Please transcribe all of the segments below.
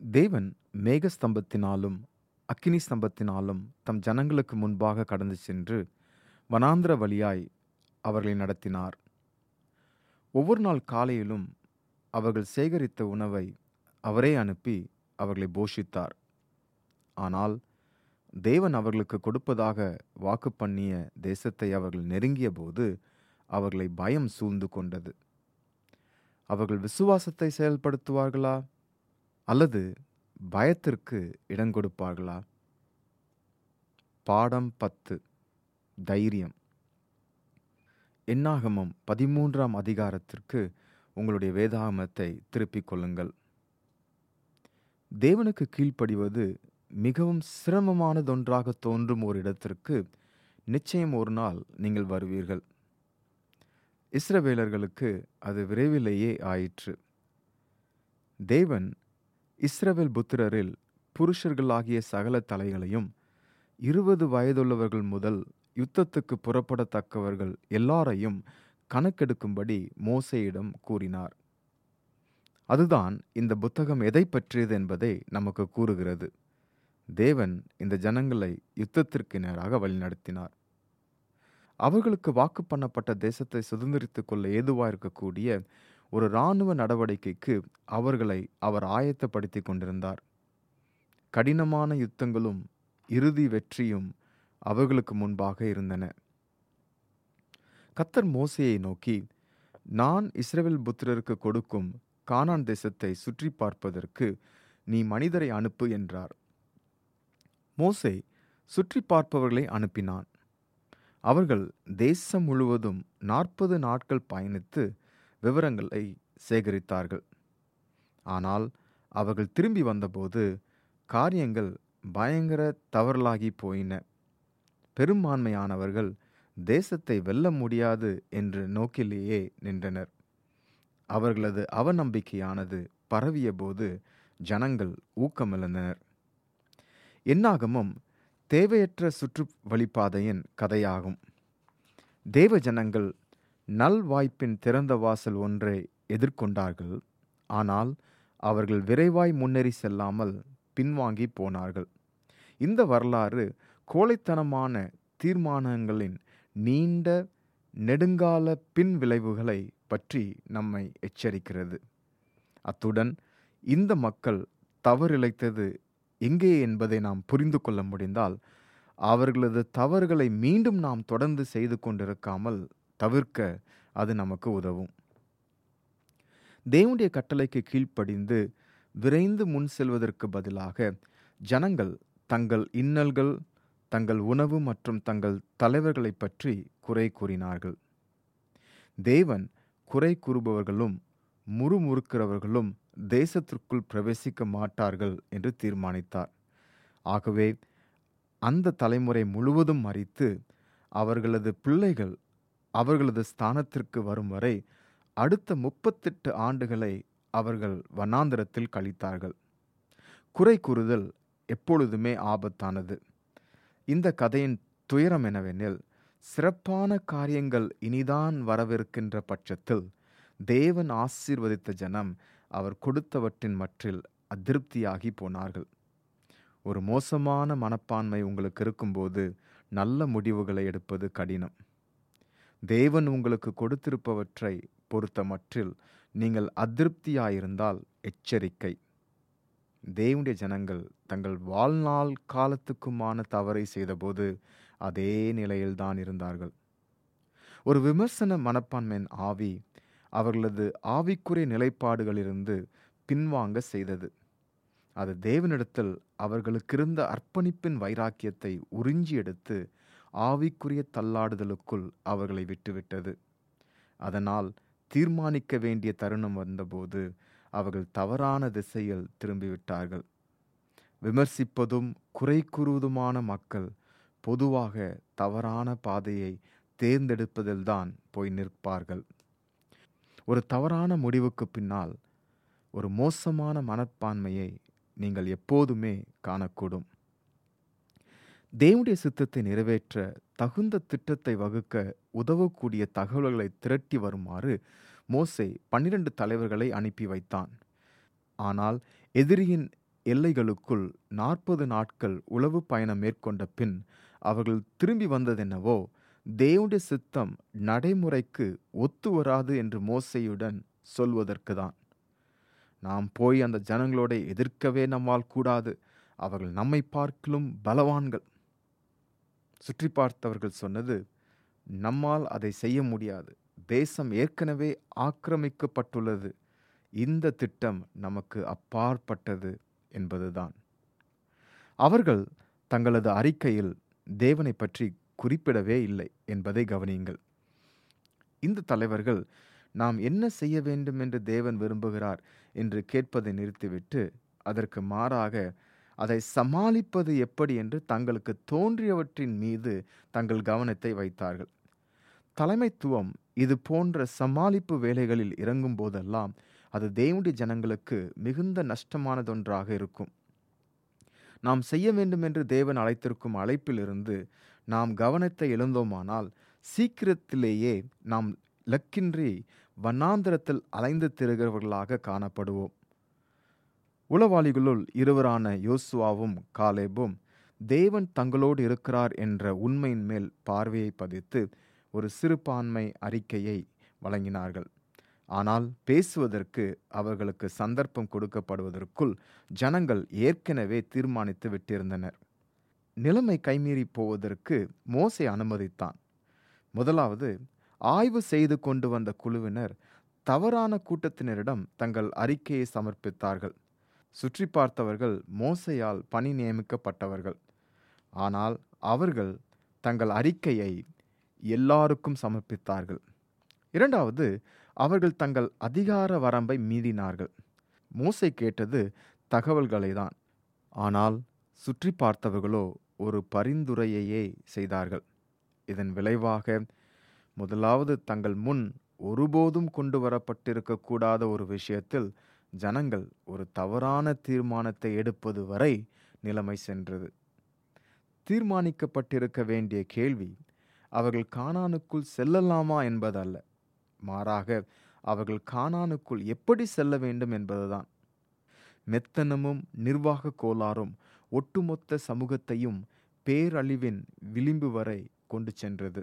தேவன் மேகஸ்தம்பத்தினாலும் அக்கினி ஸ்தம்பத்தினாலும் தம் ஜனங்களுக்கு முன்பாக கடந்து சென்று வனாந்திர வழியாய் அவர்களை நடத்தினார் ஒவ்வொரு நாள் காலையிலும் அவர்கள் சேகரித்த உணவை அவரே அனுப்பி அவர்களை போஷித்தார் ஆனால் தேவன் அவர்களுக்கு கொடுப்பதாக வாக்கு பண்ணிய தேசத்தை அவர்கள் நெருங்கிய போது அவர்களை பயம் சூழ்ந்து கொண்டது அவர்கள் விசுவாசத்தை செயல்படுத்துவார்களா அல்லது பயத்திற்கு இடம் கொடுப்பார்களா பாடம் பத்து தைரியம் எண்ணாகமம் பதிமூன்றாம் அதிகாரத்திற்கு உங்களுடைய வேதாகமத்தை திருப்பிக் கொள்ளுங்கள் தேவனுக்கு கீழ்ப்படிவது மிகவும் சிரமமானதொன்றாக தோன்றும் ஒரு இடத்திற்கு நிச்சயம் ஒரு நாள் நீங்கள் வருவீர்கள் இஸ்ரவேலர்களுக்கு அது விரைவிலேயே ஆயிற்று தேவன் இஸ்ரவேல் புத்திரரில் புருஷர்களாகிய சகல தலைகளையும் இருபது வயதுள்ளவர்கள் முதல் யுத்தத்துக்கு புறப்படத்தக்கவர்கள் எல்லாரையும் கணக்கெடுக்கும்படி மோசையிடம் கூறினார் அதுதான் இந்த புத்தகம் எதை பற்றியது என்பதை நமக்கு கூறுகிறது தேவன் இந்த ஜனங்களை யுத்தத்திற்கு நேராக வழிநடத்தினார் அவர்களுக்கு வாக்கு பண்ணப்பட்ட தேசத்தை சுதந்திரித்துக் கொள்ள ஏதுவாக இருக்கக்கூடிய ஒரு இராணுவ நடவடிக்கைக்கு அவர்களை அவர் ஆயத்தப்படுத்தி கொண்டிருந்தார் கடினமான யுத்தங்களும் இறுதி வெற்றியும் அவர்களுக்கு முன்பாக இருந்தன கத்தர் மோசையை நோக்கி நான் இஸ்ரேல் புத்திரருக்கு கொடுக்கும் கானான் தேசத்தை சுற்றி பார்ப்பதற்கு நீ மனிதரை அனுப்பு என்றார் மோசே சுற்றி பார்ப்பவர்களை அனுப்பினான் அவர்கள் தேசம் முழுவதும் நாற்பது நாட்கள் பயணித்து விவரங்களை சேகரித்தார்கள் ஆனால் அவர்கள் திரும்பி வந்தபோது காரியங்கள் பயங்கர தவறலாகி போயின பெரும்பான்மையானவர்கள் தேசத்தை வெல்ல முடியாது என்று நோக்கிலேயே நின்றனர் அவர்களது அவநம்பிக்கையானது பரவிய போது ஜனங்கள் ஊக்கமிழந்தனர் என்னாகமும் தேவையற்ற சுற்று வழிபாதையின் கதையாகும் தேவ ஜனங்கள் நல் வாய்ப்பின் திறந்த வாசல் ஒன்றை எதிர்கொண்டார்கள் ஆனால் அவர்கள் விரைவாய் முன்னேறி செல்லாமல் பின்வாங்கி போனார்கள் இந்த வரலாறு கோழைத்தனமான தீர்மானங்களின் நீண்ட நெடுங்கால பின் விளைவுகளை பற்றி நம்மை எச்சரிக்கிறது அத்துடன் இந்த மக்கள் தவறிழைத்தது எங்கே என்பதை நாம் புரிந்து கொள்ள முடிந்தால் அவர்களது தவறுகளை மீண்டும் நாம் தொடர்ந்து செய்து கொண்டிருக்காமல் தவிர்க்க அது நமக்கு உதவும் தேவனுடைய கட்டளைக்கு கீழ்ப்படிந்து விரைந்து முன் செல்வதற்கு பதிலாக ஜனங்கள் தங்கள் இன்னல்கள் தங்கள் உணவு மற்றும் தங்கள் தலைவர்களை பற்றி குறை கூறினார்கள் தேவன் குறை கூறுபவர்களும் முறுமுறுக்கிறவர்களும் தேசத்திற்குள் பிரவேசிக்க மாட்டார்கள் என்று தீர்மானித்தார் ஆகவே அந்த தலைமுறை முழுவதும் மறித்து அவர்களது பிள்ளைகள் அவர்களது ஸ்தானத்திற்கு வரும் வரை அடுத்த முப்பத்தெட்டு ஆண்டுகளை அவர்கள் வனாந்திரத்தில் கழித்தார்கள் குறை கூறுதல் எப்பொழுதுமே ஆபத்தானது இந்த கதையின் துயரம் என்னவெனில் சிறப்பான காரியங்கள் இனிதான் வரவிருக்கின்ற பட்சத்தில் தேவன் ஆசீர்வதித்த ஜனம் அவர் கொடுத்தவற்றின் மற்றில் அதிருப்தியாகி போனார்கள் ஒரு மோசமான மனப்பான்மை உங்களுக்கு இருக்கும்போது நல்ல முடிவுகளை எடுப்பது கடினம் தேவன் உங்களுக்கு கொடுத்திருப்பவற்றை பொறுத்த மற்றில் நீங்கள் அதிருப்தியாயிருந்தால் எச்சரிக்கை தேவனுடைய ஜனங்கள் தங்கள் வாழ்நாள் காலத்துக்குமான தவறை செய்தபோது அதே நிலையில்தான் இருந்தார்கள் ஒரு விமர்சன மனப்பான்மையின் ஆவி அவர்களது ஆவிக்குரிய நிலைப்பாடுகளிலிருந்து பின்வாங்க செய்தது அது தேவனிடத்தில் அவர்களுக்கிருந்த அர்ப்பணிப்பின் வைராக்கியத்தை உறிஞ்சி எடுத்து ஆவிக்குரிய தள்ளாடுதலுக்குள் அவர்களை விட்டுவிட்டது அதனால் தீர்மானிக்க வேண்டிய தருணம் வந்தபோது அவர்கள் தவறான திசையில் திரும்பிவிட்டார்கள் விமர்சிப்பதும் குறை கூறுவதுமான மக்கள் பொதுவாக தவறான பாதையை தேர்ந்தெடுப்பதில்தான் போய் நிற்பார்கள் ஒரு தவறான முடிவுக்கு பின்னால் ஒரு மோசமான மனப்பான்மையை நீங்கள் எப்போதுமே காணக்கூடும் தேவனுடைய சித்தத்தை நிறைவேற்ற தகுந்த திட்டத்தை வகுக்க உதவக்கூடிய தகவல்களை திரட்டி வருமாறு மோசே பன்னிரண்டு தலைவர்களை அனுப்பி வைத்தான் ஆனால் எதிரியின் எல்லைகளுக்குள் நாற்பது நாட்கள் உளவு பயணம் மேற்கொண்ட பின் அவர்கள் திரும்பி வந்ததென்னவோ தேவனுடைய சித்தம் நடைமுறைக்கு ஒத்து வராது என்று மோசையுடன் சொல்வதற்குதான் நாம் போய் அந்த ஜனங்களோட எதிர்க்கவே நம்மால் கூடாது அவர்கள் நம்மை பார்க்கலும் பலவான்கள் சுற்றி பார்த்தவர்கள் சொன்னது நம்மால் அதை செய்ய முடியாது தேசம் ஏற்கனவே ஆக்கிரமிக்கப்பட்டுள்ளது இந்த திட்டம் நமக்கு அப்பாற்பட்டது என்பதுதான் அவர்கள் தங்களது அறிக்கையில் தேவனை பற்றி குறிப்பிடவே இல்லை என்பதை கவனியுங்கள் இந்த தலைவர்கள் நாம் என்ன செய்ய வேண்டும் என்று தேவன் விரும்புகிறார் என்று கேட்பதை நிறுத்திவிட்டு அதற்கு மாறாக அதை சமாளிப்பது எப்படி என்று தங்களுக்கு தோன்றியவற்றின் மீது தங்கள் கவனத்தை வைத்தார்கள் தலைமைத்துவம் இது போன்ற சமாளிப்பு வேலைகளில் இறங்கும் போதெல்லாம் அது தேவனுடைய ஜனங்களுக்கு மிகுந்த நஷ்டமானதொன்றாக இருக்கும் நாம் செய்ய வேண்டும் என்று தேவன் அழைத்திருக்கும் அழைப்பிலிருந்து நாம் கவனத்தை இழந்தோமானால் சீக்கிரத்திலேயே நாம் லக்கின்றி வண்ணாந்திரத்தில் அலைந்து திரிகிறவர்களாக காணப்படுவோம் உளவாளிகளுள் இருவரான யோசுவாவும் காலேபும் தேவன் தங்களோடு இருக்கிறார் என்ற உண்மையின் மேல் பார்வையை பதித்து ஒரு சிறுபான்மை அறிக்கையை வழங்கினார்கள் ஆனால் பேசுவதற்கு அவர்களுக்கு சந்தர்ப்பம் கொடுக்கப்படுவதற்குள் ஜனங்கள் ஏற்கனவே தீர்மானித்து விட்டிருந்தனர் நிலைமை கைமீறி போவதற்கு மோசை அனுமதித்தான் முதலாவது ஆய்வு செய்து கொண்டு வந்த குழுவினர் தவறான கூட்டத்தினரிடம் தங்கள் அறிக்கையை சமர்ப்பித்தார்கள் சுற்றி பார்த்தவர்கள் மோசையால் பணி நியமிக்கப்பட்டவர்கள் ஆனால் அவர்கள் தங்கள் அறிக்கையை எல்லாருக்கும் சமர்ப்பித்தார்கள் இரண்டாவது அவர்கள் தங்கள் அதிகார வரம்பை மீறினார்கள் மோசை கேட்டது தகவல்களை தான் ஆனால் சுற்றி பார்த்தவர்களோ ஒரு பரிந்துரையையே செய்தார்கள் இதன் விளைவாக முதலாவது தங்கள் முன் ஒருபோதும் கொண்டு வரப்பட்டிருக்கக்கூடாத ஒரு விஷயத்தில் ஜனங்கள் ஒரு தவறான தீர்மானத்தை எடுப்பது வரை நிலைமை சென்றது தீர்மானிக்கப்பட்டிருக்க வேண்டிய கேள்வி அவர்கள் கானானுக்குள் செல்லலாமா என்பதல்ல மாறாக அவர்கள் கானானுக்குள் எப்படி செல்ல வேண்டும் என்பதுதான் மெத்தனமும் நிர்வாக கோளாறும் ஒட்டுமொத்த சமூகத்தையும் பேரழிவின் விளிம்பு வரை கொண்டு சென்றது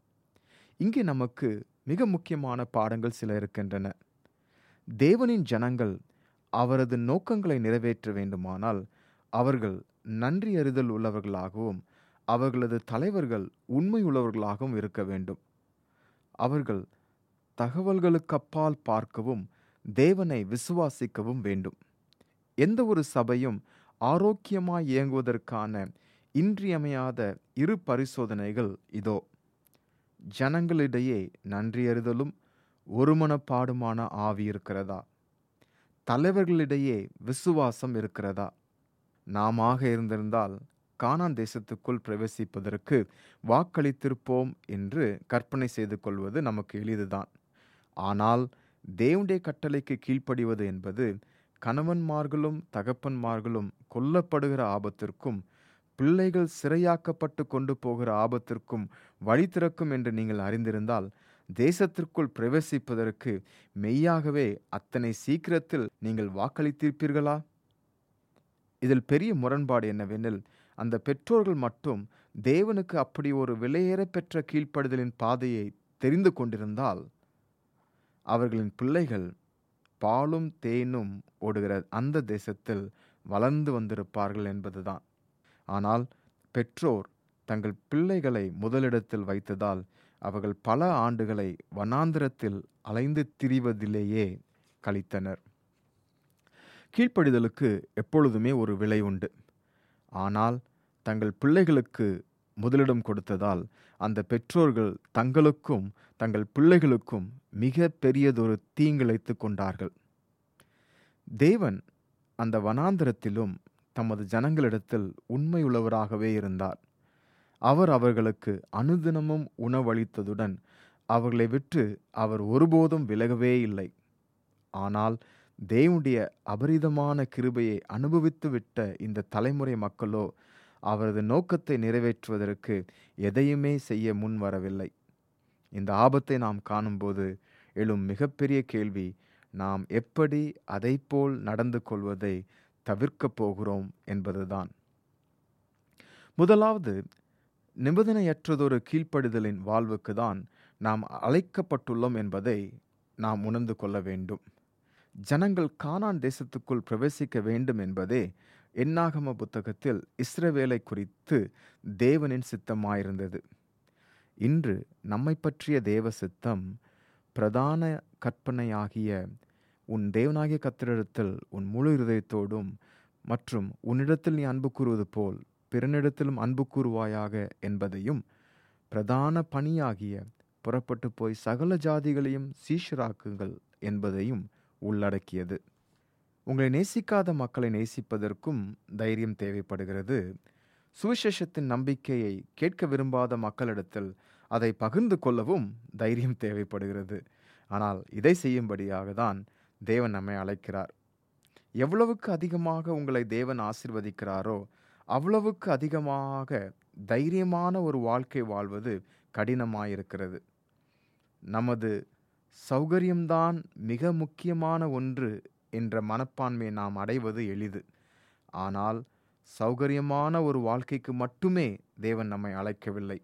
இங்கே நமக்கு மிக முக்கியமான பாடங்கள் சில இருக்கின்றன தேவனின் ஜனங்கள் அவரது நோக்கங்களை நிறைவேற்ற வேண்டுமானால் அவர்கள் நன்றி அறிதல் உள்ளவர்களாகவும் அவர்களது தலைவர்கள் உண்மை உள்ளவர்களாகவும் இருக்க வேண்டும் அவர்கள் தகவல்களுக்கப்பால் பார்க்கவும் தேவனை விசுவாசிக்கவும் வேண்டும் எந்த ஒரு சபையும் ஆரோக்கியமாய் இயங்குவதற்கான இன்றியமையாத இரு பரிசோதனைகள் இதோ ஜனங்களிடையே நன்றியறிதலும் ஒருமனப்பாடுமான ஆவி இருக்கிறதா தலைவர்களிடையே விசுவாசம் இருக்கிறதா நாமாக இருந்திருந்தால் கானான் தேசத்துக்குள் பிரவேசிப்பதற்கு வாக்களித்திருப்போம் என்று கற்பனை செய்து கொள்வது நமக்கு எளிதுதான் ஆனால் தேவனுடைய கட்டளைக்கு கீழ்ப்படிவது என்பது கணவன்மார்களும் தகப்பன்மார்களும் கொல்லப்படுகிற ஆபத்திற்கும் பிள்ளைகள் சிறையாக்கப்பட்டு கொண்டு போகிற ஆபத்திற்கும் வழி திறக்கும் என்று நீங்கள் அறிந்திருந்தால் தேசத்திற்குள் பிரவேசிப்பதற்கு மெய்யாகவே அத்தனை சீக்கிரத்தில் நீங்கள் வாக்களித்திருப்பீர்களா இதில் பெரிய முரண்பாடு என்னவெனில் அந்த பெற்றோர்கள் மட்டும் தேவனுக்கு அப்படி ஒரு விலையேற பெற்ற கீழ்ப்படுதலின் பாதையை தெரிந்து கொண்டிருந்தால் அவர்களின் பிள்ளைகள் பாலும் தேனும் ஓடுகிற அந்த தேசத்தில் வளர்ந்து வந்திருப்பார்கள் என்பதுதான் ஆனால் பெற்றோர் தங்கள் பிள்ளைகளை முதலிடத்தில் வைத்ததால் அவர்கள் பல ஆண்டுகளை வனாந்திரத்தில் அலைந்து திரிவதிலேயே கழித்தனர் கீழ்ப்படிதலுக்கு எப்பொழுதுமே ஒரு விலை உண்டு ஆனால் தங்கள் பிள்ளைகளுக்கு முதலிடம் கொடுத்ததால் அந்த பெற்றோர்கள் தங்களுக்கும் தங்கள் பிள்ளைகளுக்கும் மிக பெரியதொரு தீங்கிழைத்து கொண்டார்கள் தேவன் அந்த வனாந்திரத்திலும் தமது ஜனங்களிடத்தில் உண்மையுள்ளவராகவே இருந்தார் அவர் அவர்களுக்கு அனுதினமும் உணவளித்ததுடன் அவர்களை விட்டு அவர் ஒருபோதும் விலகவே இல்லை ஆனால் தேவனுடைய அபரிதமான கிருபையை அனுபவித்து விட்ட இந்த தலைமுறை மக்களோ அவரது நோக்கத்தை நிறைவேற்றுவதற்கு எதையுமே செய்ய முன் வரவில்லை இந்த ஆபத்தை நாம் காணும்போது எழும் மிகப்பெரிய கேள்வி நாம் எப்படி அதைப்போல் நடந்து கொள்வதை தவிர்க்கப் போகிறோம் என்பதுதான் முதலாவது நிபந்தனையற்றதொரு கீழ்ப்படிதலின் வாழ்வுக்கு தான் நாம் அழைக்கப்பட்டுள்ளோம் என்பதை நாம் உணர்ந்து கொள்ள வேண்டும் ஜனங்கள் கானான் தேசத்துக்குள் பிரவேசிக்க வேண்டும் என்பதே எண்ணாகம புத்தகத்தில் இஸ்ரவேலை குறித்து தேவனின் சித்தமாயிருந்தது இன்று நம்மை பற்றிய தேவ சித்தம் பிரதான கற்பனையாகிய உன் தேவனாகிய கத்திரிடத்தில் உன் முழு இருதயத்தோடும் மற்றும் உன்னிடத்தில் நீ அன்பு கூறுவது போல் பிறனிடத்திலும் அன்பு கூறுவாயாக என்பதையும் பிரதான பணியாகிய புறப்பட்டு போய் சகல ஜாதிகளையும் சீஷராக்குங்கள் என்பதையும் உள்ளடக்கியது உங்களை நேசிக்காத மக்களை நேசிப்பதற்கும் தைரியம் தேவைப்படுகிறது சுவிசேஷத்தின் நம்பிக்கையை கேட்க விரும்பாத மக்களிடத்தில் அதை பகிர்ந்து கொள்ளவும் தைரியம் தேவைப்படுகிறது ஆனால் இதை செய்யும்படியாக தான் தேவன் நம்மை அழைக்கிறார் எவ்வளவுக்கு அதிகமாக உங்களை தேவன் ஆசிர்வதிக்கிறாரோ அவ்வளவுக்கு அதிகமாக தைரியமான ஒரு வாழ்க்கை வாழ்வது கடினமாயிருக்கிறது நமது சௌகரியம்தான் மிக முக்கியமான ஒன்று என்ற மனப்பான்மையை நாம் அடைவது எளிது ஆனால் சௌகரியமான ஒரு வாழ்க்கைக்கு மட்டுமே தேவன் நம்மை அழைக்கவில்லை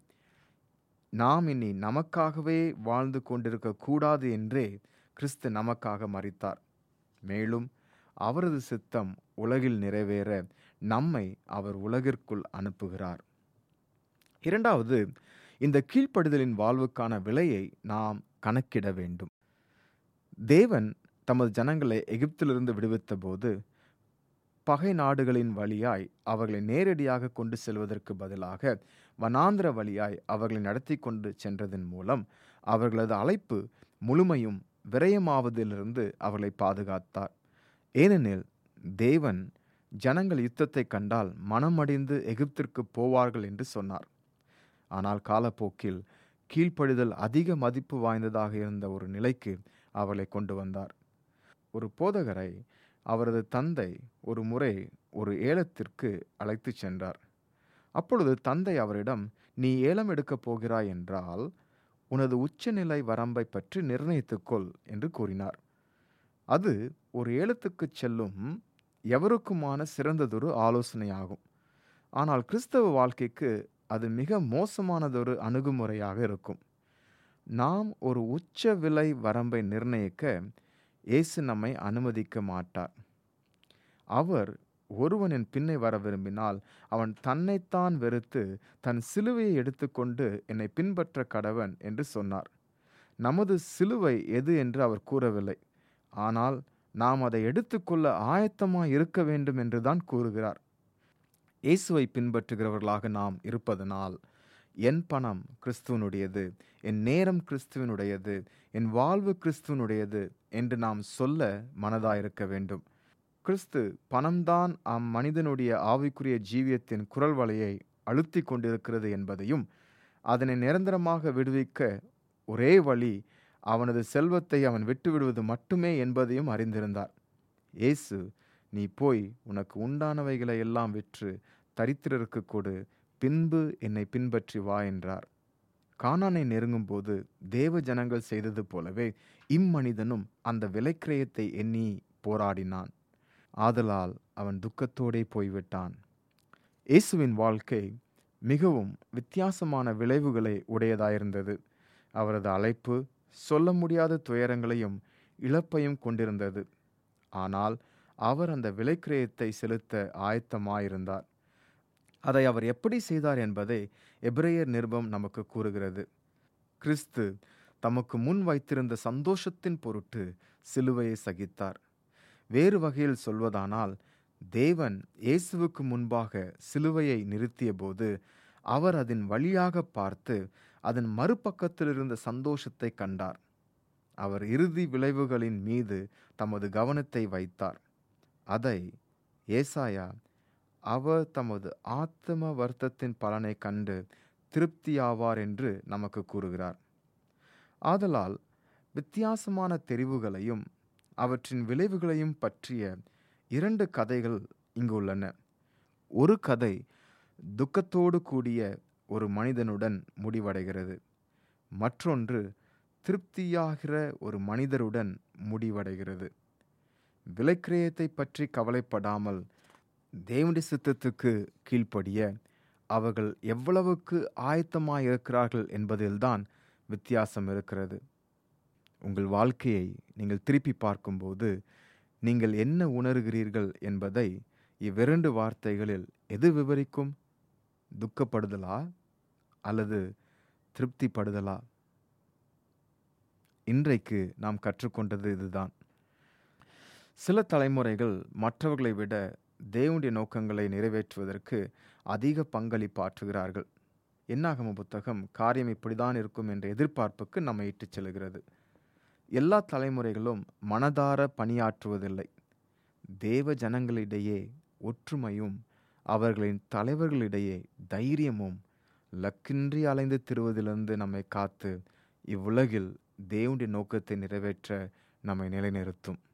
நாம் இனி நமக்காகவே வாழ்ந்து கொண்டிருக்க கூடாது என்றே கிறிஸ்து நமக்காக மறித்தார் மேலும் அவரது சித்தம் உலகில் நிறைவேற நம்மை அவர் உலகிற்குள் அனுப்புகிறார் இரண்டாவது இந்த கீழ்ப்படுதலின் வாழ்வுக்கான விலையை நாம் கணக்கிட வேண்டும் தேவன் தமது ஜனங்களை எகிப்திலிருந்து விடுவித்த போது பகை நாடுகளின் வழியாய் அவர்களை நேரடியாக கொண்டு செல்வதற்கு பதிலாக வனாந்திர வழியாய் அவர்களை நடத்தி கொண்டு சென்றதன் மூலம் அவர்களது அழைப்பு முழுமையும் விரயமாவதிலிருந்து அவர்களை பாதுகாத்தார் ஏனெனில் தேவன் ஜனங்கள் யுத்தத்தை கண்டால் மனமடிந்து எகிப்திற்கு போவார்கள் என்று சொன்னார் ஆனால் காலப்போக்கில் கீழ்ப்படிதல் அதிக மதிப்பு வாய்ந்ததாக இருந்த ஒரு நிலைக்கு அவர்களை கொண்டு வந்தார் ஒரு போதகரை அவரது தந்தை ஒரு முறை ஒரு ஏலத்திற்கு அழைத்துச் சென்றார் அப்பொழுது தந்தை அவரிடம் நீ ஏலம் எடுக்கப் போகிறாய் என்றால் உனது உச்சநிலை வரம்பை பற்றி நிர்ணயித்துக்கொள் என்று கூறினார் அது ஒரு ஏலத்துக்கு செல்லும் எவருக்குமான சிறந்ததொரு ஆலோசனையாகும் ஆனால் கிறிஸ்தவ வாழ்க்கைக்கு அது மிக மோசமானதொரு அணுகுமுறையாக இருக்கும் நாம் ஒரு உச்ச விலை வரம்பை நிர்ணயிக்க இயேசு நம்மை அனுமதிக்க மாட்டார் அவர் ஒருவனின் பின்னே வர விரும்பினால் அவன் தன்னைத்தான் வெறுத்து தன் சிலுவையை எடுத்துக்கொண்டு என்னை பின்பற்ற கடவன் என்று சொன்னார் நமது சிலுவை எது என்று அவர் கூறவில்லை ஆனால் நாம் அதை எடுத்துக்கொள்ள ஆயத்தமாய் இருக்க வேண்டும் என்றுதான் கூறுகிறார் இயேசுவை பின்பற்றுகிறவர்களாக நாம் இருப்பதனால் என் பணம் கிறிஸ்துவனுடையது என் நேரம் கிறிஸ்துவனுடையது என் வாழ்வு கிறிஸ்துவனுடையது என்று நாம் சொல்ல மனதாயிருக்க வேண்டும் கிறிஸ்து பணம்தான் அம்மனிதனுடைய ஆவிக்குரிய ஜீவியத்தின் குரல் வலையை அழுத்தி கொண்டிருக்கிறது என்பதையும் அதனை நிரந்தரமாக விடுவிக்க ஒரே வழி அவனது செல்வத்தை அவன் விட்டுவிடுவது மட்டுமே என்பதையும் அறிந்திருந்தார் இயேசு நீ போய் உனக்கு உண்டானவைகளை எல்லாம் விற்று தரித்திரருக்கு கொடு பின்பு என்னை பின்பற்றி வா என்றார் கானானை நெருங்கும்போது தேவ ஜனங்கள் செய்தது போலவே இம்மனிதனும் அந்த விலைக்கிரயத்தை எண்ணி போராடினான் ஆதலால் அவன் துக்கத்தோடே போய்விட்டான் இயேசுவின் வாழ்க்கை மிகவும் வித்தியாசமான விளைவுகளை உடையதாயிருந்தது அவரது அழைப்பு சொல்ல முடியாத துயரங்களையும் இழப்பையும் கொண்டிருந்தது ஆனால் அவர் அந்த விலைக்கிரயத்தை செலுத்த ஆயத்தமாயிருந்தார் அதை அவர் எப்படி செய்தார் என்பதை எபிரேயர் நிருபம் நமக்கு கூறுகிறது கிறிஸ்து தமக்கு முன் வைத்திருந்த சந்தோஷத்தின் பொருட்டு சிலுவையை சகித்தார் வேறு வகையில் சொல்வதானால் தேவன் இயேசுவுக்கு முன்பாக சிலுவையை நிறுத்தியபோது அவர் அதன் வழியாக பார்த்து அதன் மறுபக்கத்தில் இருந்த சந்தோஷத்தை கண்டார் அவர் இறுதி விளைவுகளின் மீது தமது கவனத்தை வைத்தார் அதை ஏசாயா அவர் தமது ஆத்ம வருத்தத்தின் பலனை கண்டு திருப்தியாவார் என்று நமக்கு கூறுகிறார் ஆதலால் வித்தியாசமான தெரிவுகளையும் அவற்றின் விளைவுகளையும் பற்றிய இரண்டு கதைகள் இங்கு உள்ளன ஒரு கதை துக்கத்தோடு கூடிய ஒரு மனிதனுடன் முடிவடைகிறது மற்றொன்று திருப்தியாகிற ஒரு மனிதருடன் முடிவடைகிறது விலைக்கிரயத்தை பற்றி கவலைப்படாமல் தேவனுடைய சித்தத்துக்கு கீழ்ப்படிய அவர்கள் எவ்வளவுக்கு ஆயத்தமாக இருக்கிறார்கள் என்பதில்தான் வித்தியாசம் இருக்கிறது உங்கள் வாழ்க்கையை நீங்கள் திருப்பி பார்க்கும்போது நீங்கள் என்ன உணர்கிறீர்கள் என்பதை இவ்விரண்டு வார்த்தைகளில் எது விவரிக்கும் துக்கப்படுதலா அல்லது திருப்திப்படுதலா இன்றைக்கு நாம் கற்றுக்கொண்டது இதுதான் சில தலைமுறைகள் மற்றவர்களை விட தேவனுடைய நோக்கங்களை நிறைவேற்றுவதற்கு அதிக பங்களிப்பாற்றுகிறார்கள் என்னாகம புத்தகம் காரியம் இப்படிதான் இருக்கும் என்ற எதிர்பார்ப்புக்கு நம்மை இட்டுச் செல்கிறது எல்லா தலைமுறைகளும் மனதார பணியாற்றுவதில்லை தேவ ஜனங்களிடையே ஒற்றுமையும் அவர்களின் தலைவர்களிடையே தைரியமும் லக்கின்றி அலைந்து திருவதிலிருந்து நம்மை காத்து இவ்வுலகில் தேவனுடைய நோக்கத்தை நிறைவேற்ற நம்மை நிலைநிறுத்தும்